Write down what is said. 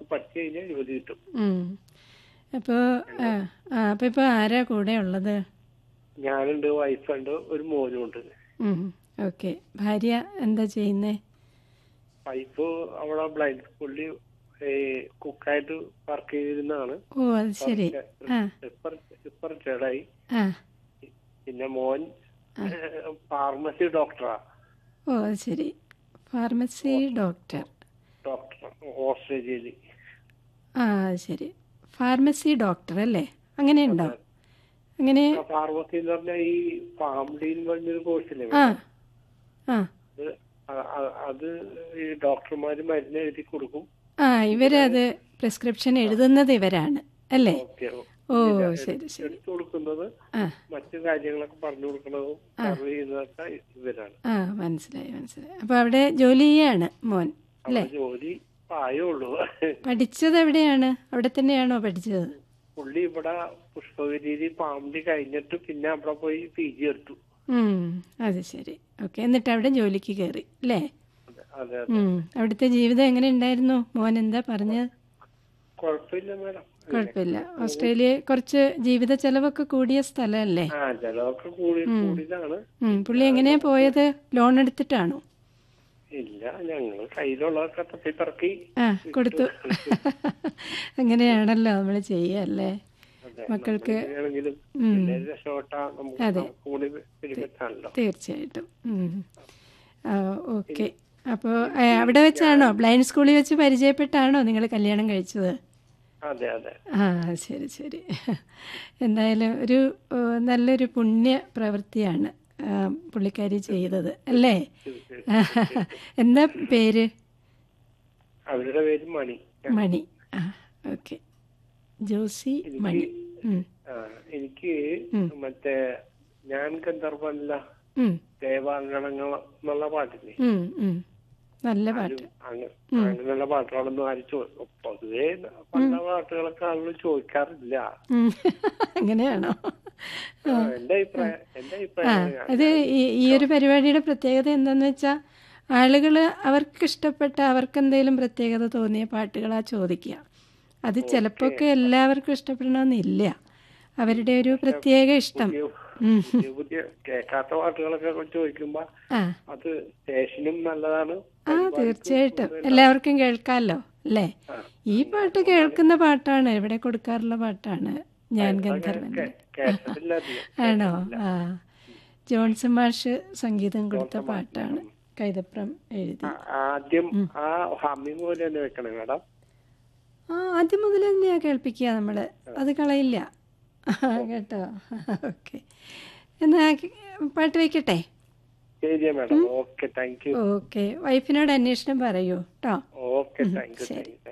പഠിച്ചു കഴിഞ്ഞാൽ ജോലി കിട്ടും ഉം. അപ്പോൾ ആ ആ അപ്പോൾ ഇപ്പോൾ ആരാ കൂടെ ഉള്ളത് ഞാനുണ്ട് വൈഫുണ്ട് ഒരു മോനും ഉണ്ട് ഓക്കെ ഭാര്യ എന്താ ചെയ്യുന്നേ വൈഫ് അവിടെ ബ്ലൈൻഡ് സ്കൂളിൽ കുക്കായിട്ട് വർക്ക് ചെയ്തിരുന്നതാണ് ഓ അത് ശരി ആ ഇപ്പം ഇപ്പം റിട്ടയർഡായി ആ പിന്നെ മോൻ ഫാർമസി ഡോക്ടറാ ഓ അത് ശരി ഫാർമസി ഡോക്ടർ ഡോക്ടർ ഓസ്ട്രേലിയയിൽ ആ അത് ശരി ഫാർമസി ഡോക്ടർ അല്ലേ അങ്ങനെയുണ്ടോ അങ്ങനെ ഫാർമസി എന്ന് പറഞ്ഞാൽ ഈ ഫാമിലി എന്ന് പറഞ്ഞൊരു കോഴ്സില്ലേ ആ ആ അത് അ- അ- അത് ഈ ഡോക്ടർമാര് മരുന്ന് എഴുതി കൊടുക്കും ആ ഇവരത് പ്രിസ്ക്രിപ്ഷൻ എഴുതുന്നത് ഇവരാണ് അല്ലേ ഓക്കെ ഓ ശരി ശരി എടുത്തു കൊടുക്കുന്നത് ആ മറ്റു കാര്യങ്ങളൊക്കെ പറഞ്ഞു കൊടുക്കുന്നതും സർവ് ചെയ്യുന്നതൊക്കെ ഇവരാണ് ആ മനസ്സിലായി മനസ്സിലായി അപ്പോൾ അവിടെ ജോലി ചെയ്യാണ് മോൻ അല്ലേ അവിടെ ജോലി പ്രായമുള്ളൂ പഠിച്ചത് എവിടെയാണ് അവിടെ തന്നെയാണോ പഠിച്ചത് പുള്ളി ഇവിടെ പുഷ്പഗിരി പാമ്പി കഴിഞ്ഞിട്ട് പിന്നെ അവിടെ പോയി പി ജി എടുത്തു ഉം, അത് ശരി ഓക്കെ എന്നിട്ട് അവിടെ ജോലിക്ക് കയറി അല്ലേ അതെ അതെ ഉം, അവിടുത്തെ ജീവിതം എങ്ങനെ ഉണ്ടായിരുന്നു മോൻ എന്താ പറഞ്ഞത് കുഴപ്പമില്ല മാഡം കുഴപ്പമില്ല ഓസ്ട്രേലിയ കുറച്ച് ജീവിത ചെലവൊക്കെ കൂടിയ സ്ഥലമല്ലേ ആ ചിലവൊക്കെ കൂടി കൂടിയതാണ് ഉം, പുള്ളി എങ്ങനെയാ പോയത് ലോൺ എടുത്തിട്ടാണോ ഇല്ല ഞങ്ങൾ കയ്യിലുള്ളതൊക്കെ തപ്പിപ്പറക്കി ആ കൊടുത്തു അങ്ങനെയാണല്ലോ നമ്മൾ ചെയ്യല്ലേ അതെ മക്കൾക്ക് ആണെങ്കിലും ഉം. പിള്ളേര് രക്ഷപ്പെട്ടാ നമുക്ക് അതെ. നമുക്ക് കൂടി പിടിപെട്ടാണല്ലോ തീർച്ചയായിട്ടും ഓക്കെ അപ്പോൾ അവിടെ വെച്ചാണോ ബ്ലൈൻഡ് സ്കൂളിൽ വെച്ച് പരിചയപ്പെട്ടാണോ നിങ്ങൾ കല്യാണം കഴിച്ചത് അതെ അതെ ആ ശരി ശരി എന്തായാലും ഒരു ഏ, നല്ലൊരു പുണ്യ പ്രവൃത്തിയാണ് ആ, പുള്ളിക്കാരി ചെയ്തത് അല്ലേ എന്താ പേര് അവരുടെ പേര് മണി മണി ആ ഓക്കെ ജോസി മണി ഉം, ആ എനിക്ക് മറ്റേ ഞാൻ ഗന്ധർവല്ല ഉം, ദേവാങ്കണങ്ങൾ എന്നുള്ള പാട്ടില്ലേ ഉം, ഉം. നല്ല പാട്ട് അങ്ങ- അങ്ങനെയുള്ള പാട്ടുകളൊന്നും ആരും ചോ- പൊതുവേ പല പാട്ടുകളൊക്കെ ആളുകൾ ചോദിക്കാറില്ല ഉം. അങ്ങനെയാണോ ആ, എന്റെ അഭിപ്രായം എന്റെ ആ അഭിപ്രായം അത് ഈ ഈ ഒരു പരിപാടിയുടെ പ്രത്യേകത എന്താന്ന് വെച്ചാൽ ആളുകൾ അവർക്ക് ഇഷ്ടപ്പെട്ട അവർക്ക് എന്തെങ്കിലും പ്രത്യേകത തോന്നിയ പാട്ടുകളാ ചോദിക്കുക അത് ചിലപ്പോൾ ഒക്കെ എല്ലാവർക്കും ഇഷ്ടപ്പെടണമെന്നില്ല അവരുടെ ഒരു പ്രത്യേക ഇഷ്ടം ഉം. പുതിയ പുതിയ കേൾക്കാത്ത പാട്ടുകളൊക്കെ ചോദിക്കുമ്പോ ആ അത് സ്റ്റേഷനും നല്ലതാണ് ആ തീർച്ചയായിട്ടും എല്ലാവർക്കും കേൾക്കാമല്ലോ അല്ലേ ഈ പാട്ട് കേൾക്കുന്ന പാട്ടാണ് ഇവിടെ കൊടുക്കാറുള്ള പാട്ടാണ് ഞാൻ ഗന്ധർവൻ കേട്ടിട്ടില്ല അധികം. ആണോ ആ ജോൺസൺ മാഷ് സംഗീതം കൊടുത്ത പാട്ടാണ് കൈതപ്രം എഴുതി ആ, ആദ്യം ആ ഹമ്മിങ് പോലെ തന്നെ വെക്കണം മേഡം ആ ആദ്യം മുതൽ തന്നെയാ കേൾപ്പിക്കുക നമ്മൾ അത് കളയില്ല കേട്ടോ ഓക്കെ എന്നാ പാട്ട് വയ്ക്കട്ടെ ശരിയാ madam okay thank you okay വൈഫിനോട് അന്വേഷണം പറയൂ കേട്ടോ ഓക്കെ താങ്ക് യു ശരി